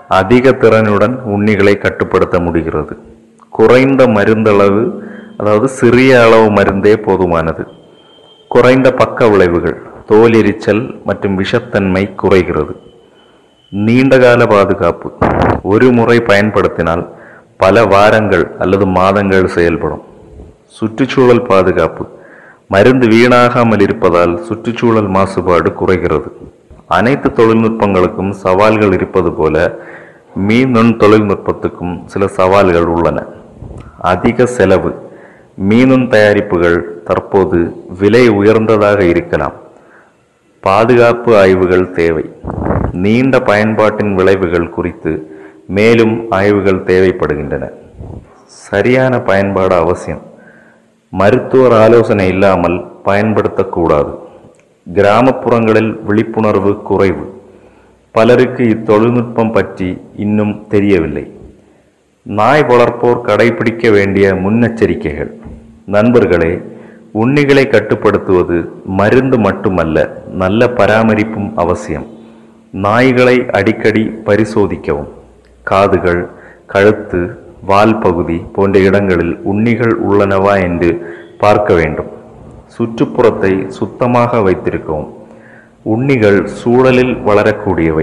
அதிக திறனுடன் உண்ணிகளை கட்டுப்படுத்த முடிகிறது குறைந்த மருந்தளவு அதாவது சிறிய அளவு மருந்தே போதுமானது குறைந்த பக்க விளைவுகள் தோலெரிச்சல் மற்றும் விஷத்தன்மை குறைகிறது நீண்டகால பாதுகாப்பு ஒரு முறை பயன்படுத்தினால் பல வாரங்கள் அல்லது மாதங்கள் செயல்படும் சுற்றுச்சூழல் பாதுகாப்பு மருந்து வீணாகாமல் இருப்பதால் சுற்றுச்சூழல் மாசுபாடு குறைகிறது அனைத்து தொழில்நுட்பங்களுக்கும் சவால்கள் இருப்பது போல மீன் நுண் தொழில்நுட்பத்துக்கும் சில சவால்கள் உள்ளன அதிக செலவு மீனுன் தயாரிப்புகள் தற்போது விலை உயர்ந்ததாக இருக்கலாம் பாதுகாப்பு ஆய்வுகள் தேவை நீண்ட பயன்பாட்டின் விளைவுகள் குறித்து மேலும் ஆய்வுகள் தேவைப்படுகின்றன சரியான பயன்பாடு அவசியம் மருத்துவர் ஆலோசனை இல்லாமல் பயன்படுத்தக்கூடாது கிராமப்புறங்களில் விழிப்புணர்வு குறைவு பலருக்கு இத்தொழில்நுட்பம் பற்றி இன்னும் தெரியவில்லை நாய் வளர்ப்போர் கடைபிடிக்க வேண்டிய முன்னெச்சரிக்கைகள் நண்பர்களே உண்ணிகளை கட்டுப்படுத்துவது மருந்து மட்டுமல்ல நல்ல பராமரிப்பும் அவசியம் நாய்களை அடிக்கடி பரிசோதிக்கவும் காதுகள் கழுத்து வால் பகுதி போன்ற இடங்களில் உண்ணிகள் உள்ளனவா என்று பார்க்க வேண்டும் சுற்றுப்புறத்தை சுத்தமாக வைத்திருக்கவும் உண்ணிகள் சூழலில் வளரக்கூடியவை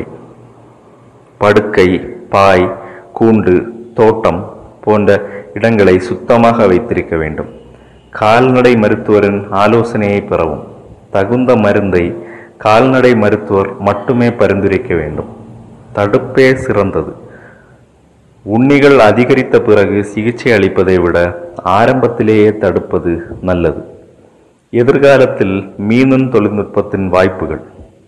படுக்கை பாய் கூண்டு தோட்டம் போன்ற இடங்களை சுத்தமாக வைத்திருக்க வேண்டும் கால்நடை மருத்துவரின் ஆலோசனையை பெறவும் தகுந்த மருந்தை கால்நடை மருத்துவர் மட்டுமே பரிந்துரைக்க வேண்டும் தடுப்பே சிறந்தது உண்ணிகள் அதிகரித்த பிறகு சிகிச்சை அளிப்பதை விட ஆரம்பத்திலேயே தடுப்பது நல்லது எதிர்காலத்தில் மீனுன் தொழில்நுட்பத்தின் வாய்ப்புகள்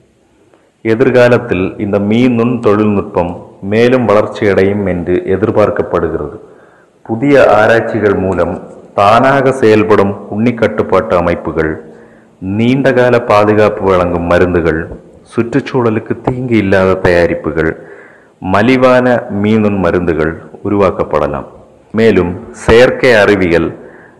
எதிர்காலத்தில் இந்த மீனுன் தொழில்நுட்பம் மேலும் வளர்ச்சியடையும் என்று எதிர்பார்க்கப்படுகிறது புதிய ஆராய்ச்சிகள் மூலம் தானாக செயல்படும் உண்ணி கட்டுப்பாட்டு அமைப்புகள் நீண்டகால பாதுகாப்பு வழங்கும் மருந்துகள் சுற்றுச்சூழலுக்கு தீங்கு இல்லாத தயாரிப்புகள் மலிவான மீனுன் மருந்துகள் உருவாக்கப்படலாம் மேலும் செயற்கை அறிவியல்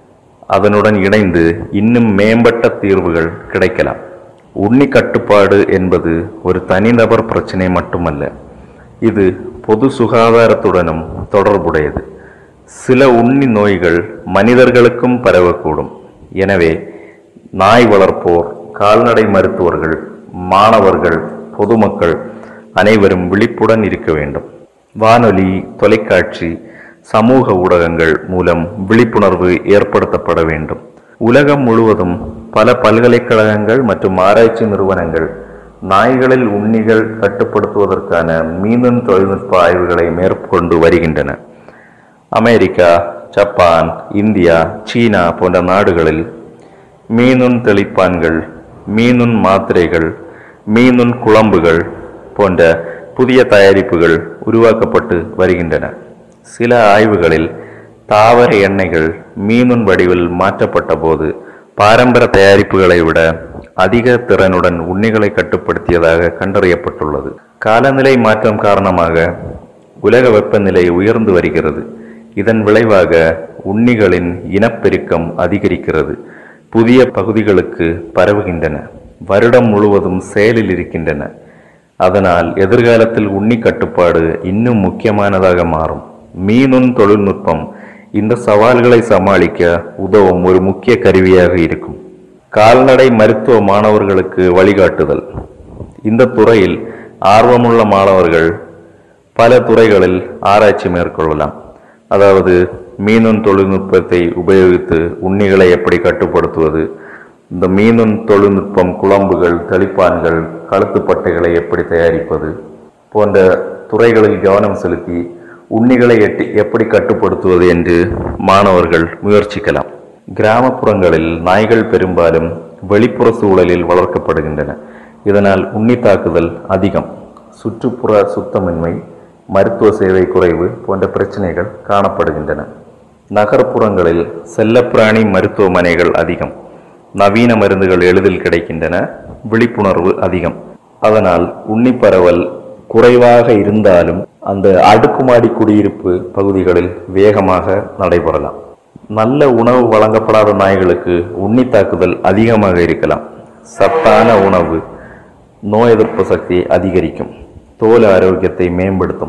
அதனுடன் இணைந்து இன்னும் மேம்பட்ட தீர்வுகள் கிடைக்கலாம் உண்ணி கட்டுப்பாடு என்பது ஒரு தனிநபர் பிரச்சனை மட்டுமல்ல இது பொது சுகாதாரத்துடனும் தொடர்புடையது சில உண்ணி நோய்கள் மனிதர்களுக்கும் பரவக்கூடும் எனவே நாய் வளர்ப்போர் கால்நடை மருத்துவர்கள் மாணவர்கள் பொதுமக்கள் அனைவரும் விழிப்புடன் இருக்க வேண்டும் வானொலி தொலைக்காட்சி சமூக ஊடகங்கள் மூலம் விழிப்புணர்வு ஏற்படுத்தப்பட வேண்டும் உலகம் முழுவதும் பல பல்கலைக்கழகங்கள் மற்றும் ஆராய்ச்சி நிறுவனங்கள் நாய்களில் உண்ணிகள் கட்டுப்படுத்துவதற்கான மீனுன் தொழில்நுட்ப ஆய்வுகளை மேற்கொண்டு வருகின்றன அமெரிக்கா ஜப்பான் இந்தியா சீனா போன்ற நாடுகளில் மீனுன் தெளிப்பான்கள் மீனுன் மாத்திரைகள் மீனுன் குழம்புகள் போன்ற புதிய தயாரிப்புகள் உருவாக்கப்பட்டு வருகின்றன சில ஆய்வுகளில் தாவர எண்ணெய்கள் மீனுன் வடிவில் மாற்றப்பட்ட போது பாரம்பரிய தயாரிப்புகளை விட அதிக திறனுடன் உண்ணிகளை கட்டுப்படுத்தியதாக கண்டறியப்பட்டுள்ளது காலநிலை மாற்றம் காரணமாக உலக வெப்பநிலை உயர்ந்து வருகிறது இதன் விளைவாக உண்ணிகளின் இனப்பெருக்கம் அதிகரிக்கிறது புதிய பகுதிகளுக்கு பரவுகின்றன வருடம் முழுவதும் செயலில் இருக்கின்றன அதனால் எதிர்காலத்தில் உண்ணி கட்டுப்பாடு இன்னும் முக்கியமானதாக மாறும் மீனுன் தொழில்நுட்பம் இந்த சவால்களை சமாளிக்க உதவும் ஒரு முக்கிய கருவியாக இருக்கும் கால்நடை மருத்துவ மாணவர்களுக்கு வழிகாட்டுதல் இந்த துறையில் ஆர்வமுள்ள மாணவர்கள் பல துறைகளில் ஆராய்ச்சி மேற்கொள்ளலாம் அதாவது மீனுன் தொழில்நுட்பத்தை உபயோகித்து உண்ணிகளை எப்படி கட்டுப்படுத்துவது இந்த மீனுன் தொழில்நுட்பம் குழம்புகள் தெளிப்பான்கள் கழுத்துப்பட்டைகளை எப்படி தயாரிப்பது போன்ற துறைகளில் கவனம் செலுத்தி உண்ணிகளை எட்டி எப்படி கட்டுப்படுத்துவது என்று மாணவர்கள் முயற்சிக்கலாம் கிராமப்புறங்களில் நாய்கள் பெரும்பாலும் வெளிப்புற சூழலில் வளர்க்கப்படுகின்றன இதனால் உண்ணி தாக்குதல் அதிகம் சுற்றுப்புற சுத்தமின்மை மருத்துவ சேவை குறைவு போன்ற பிரச்சனைகள் காணப்படுகின்றன நகர்ப்புறங்களில் செல்லப்பிராணி மருத்துவமனைகள் அதிகம் நவீன மருந்துகள் எளிதில் கிடைக்கின்றன விழிப்புணர்வு அதிகம் அதனால் உண்ணி பரவல் குறைவாக இருந்தாலும் அந்த அடுக்குமாடி குடியிருப்பு பகுதிகளில் வேகமாக நடைபெறலாம் நல்ல உணவு வழங்கப்படாத நாய்களுக்கு உண்ணி தாக்குதல் அதிகமாக இருக்கலாம் சத்தான உணவு நோய் எதிர்ப்பு சக்தியை அதிகரிக்கும் தோல் ஆரோக்கியத்தை மேம்படுத்தும்